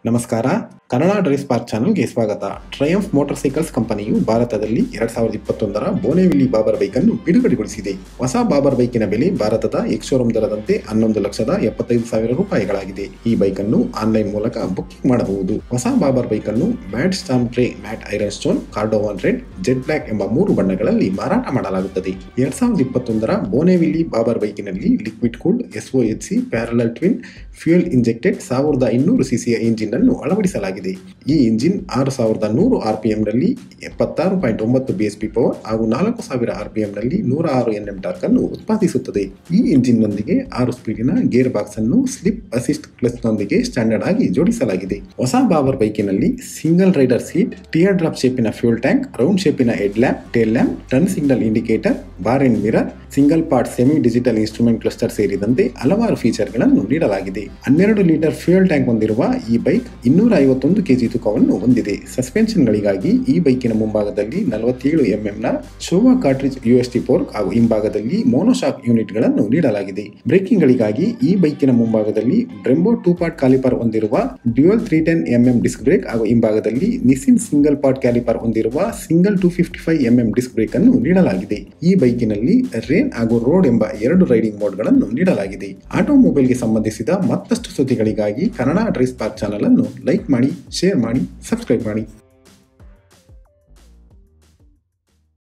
ನಮಸ್ಕಾರ Kannada drive park ಚಾನಲ್ಗೆ ಸ್ವಾಗತ ಟ್ರಯಂಫ್ ಮೋಟಾರ್ ಸೈಕಲ್ಸ್ ಕಂಪನಿಯು ಭಾರತದಲ್ಲಿ ಎರಡ್ ಸಾವಿರದ ಇಪ್ಪತ್ತೊಂದರ ಬೋನೆವಿಲ್ಲಿ ಬಾಬರ್ ಬೈಕ್ ಅನ್ನು ಬಿಡುಗಡೆಗೊಳಿಸಿದೆ ಹೊಸ ಬಾಬರ್ ಬೈಕಿನ ಬೆಲೆ ಭಾರತದ ಎಕ್ಸ್ ಶೋರೂಮ್ ದರದಂತೆ ಹನ್ನೊಂದು ಲಕ್ಷದ ಎಪ್ಪತ್ತೈದು ಸಾವಿರ ರೂಪಾಯಿಗಳಾಗಿದೆ ಈ ಬೈಕ್ ಅನ್ನು ಆನ್ಲೈನ್ ಮೂಲಕ ಬುಕಿಂಗ್ ಮಾಡಬಹುದು ಹೊಸ ಬಾಬರ್ ಬೈಕ್ ಅನ್ನು matt storm grey matt ironstone cordovan red jet black ಎಂಬ ಮೂರು ಬಣ್ಣಗಳಲ್ಲಿ ಮಾರಾಟ ಮಾಡಲಾಗುತ್ತದೆ ಎರಡ್ ಸಾವಿರದ ಇಪ್ಪತ್ತೊಂದರ ಬೋನೆವಿಲ್ಲಿ ಬಾಬರ್ ಬೈಕಿನಲ್ಲಿ liquid cooled S O H C parallel twin fuel injected ಸಾವಿರದ ಇನ್ನೂರು ಸಿಸಿಯ ಇಂಜಿನ್ ಅನ್ನು ಅಳವಡಿಸಲಾಗಿದೆ ಈ ಇಂಜಿನ್ ಆರು ಸಾವಿರದ ನೂರು ಆರ್ ಪಿ ನಲ್ಲಿ ಎಪ್ಪತ್ತಾರು ಪಾಯಿಂಟ್ ಒಂಬತ್ತು ಬಿ ಎಸ್ ಪಿ ಪವರ್ ಹಾಗೂ ನಾಲ್ಕು ಸಾವಿರ ಆರ್ ಪಿ ನಲ್ಲಿ ನೂರ ಆರು ಎನ್ ಎಂ ಟಾರ್ಕ್ ಅನ್ನು ಉತ್ಪಾದಿಸುತ್ತದೆ ಈ ಇಂಜಿನ್ ನೊಂದಿಗೆ ಆರು ಸ್ಪೀಡಿನ ಗೇರ್ ಬಾಕ್ಸ್ ಅನ್ನು ಸ್ಲಿಪ್ ಅಸಿಸ್ಟ್ ಕ್ಲಚ್ ನೊಂದಿಗೆ ಸ್ಟ್ಯಾಂಡರ್ಡ್ ಆಗಿ ಜೋಡಿಸಲಾಗಿದೆ ಹೊಸ ಬಾಬರ್ ಬೈಕಿನಲ್ಲಿ single rider seat tear drop ಶೇಪಿನ ಫ್ಯೂಲ್ ಟ್ಯಾಂಕ್ ರೌಂಡ್ ಶೇಪಿನ head lamp tail lamp turn signal indicator bar and mirror single part semi digital instrument cluster ಸೇರಿದಂತೆ ಹಲವಾರು ಫೀಚರ್ಗಳನ್ನು ನೀಡಲಾಗಿದೆ ಹನ್ನೆರಡು ಲೀಟರ್ ಫ್ಯೂಯಲ್ ಟ್ಯಾಂಕ್ ಹೊಂದಿರುವ ಈ ಬೈಕ್ ಇನ್ನೂರ ಐವತ್ತೊಂದು ಕೆಜಿ ತೂಕವನ್ನು ಹೊಂದಿದೆ ಸಸ್ಪೆನ್ಷನ್ಗಳಿಗಾಗಿ ಈ ಬೈಕಿನ ಮುಂಭಾಗದಲ್ಲಿ ನಲವತ್ತೇಳು ಎಂಎಂನ ಶೋವಾ ಕಾರ್ಟ್ರಿಜ್ ಯುಎಸ್ಟಿ ಪೋರ್ಕ್ ಹಾಗೂ ಹಿಂಭಾಗದಲ್ಲಿ ಮೋನೋಶಾಕ್ ಯೂನಿಟ್ಗಳನ್ನು ನೀಡಲಾಗಿದೆ ಬ್ರೇಕಿಂಗ್ಗಳಿಗಾಗಿ ಈ ಬೈಕಿನ ಮುಂಭಾಗದಲ್ಲಿ ಬ್ರೆಂಬೋ ಟೂ ಪಾರ್ಟ್ ಕಾಲಿಪರ್ ಹೊಂದಿರುವ dual three ten MM disc brake ಹಾಗೂ ಹಿಂಭಾಗದಲ್ಲಿ ನಿಸಿನ್ ಸಿಂಗಲ್ ಪಾರ್ಟ್ ಕ್ಯಾಲಿಪರ್ ಹೊಂದಿರುವ single two fifty five MM disc brake ಅನ್ನು ನೀಡಲಾಗಿದೆ ಈ ಬೈಕಿನಲ್ಲಿ ರೇನ್ ಹಾಗೂ ರೋಡ್ ಎಂಬ ಎರಡು ರೈಡಿಂಗ್ ಮೋಡ್ಗಳನ್ನು ನೀಡಲಾಗಿದೆ ಆಟೋಮೊಬೈಲ್ಗೆ ಸಂಬಂಧಿಸಿದ ಮತ್ತಷ್ಟು ಸುದ್ದಿಗಳಿಗಾಗಿ ಕನ್ನಡ ಡ್ರೈಸ್ ಪಾರ್ಕ್ ಚಾನಲ್ ಅನ್ನು ಲೈಕ್ ಮಾಡಿ ಶೇರ್ ಮಾಡಿ ಸಬ್ಸ್ಕ್ರೈಬ್ ಮಾಡಿ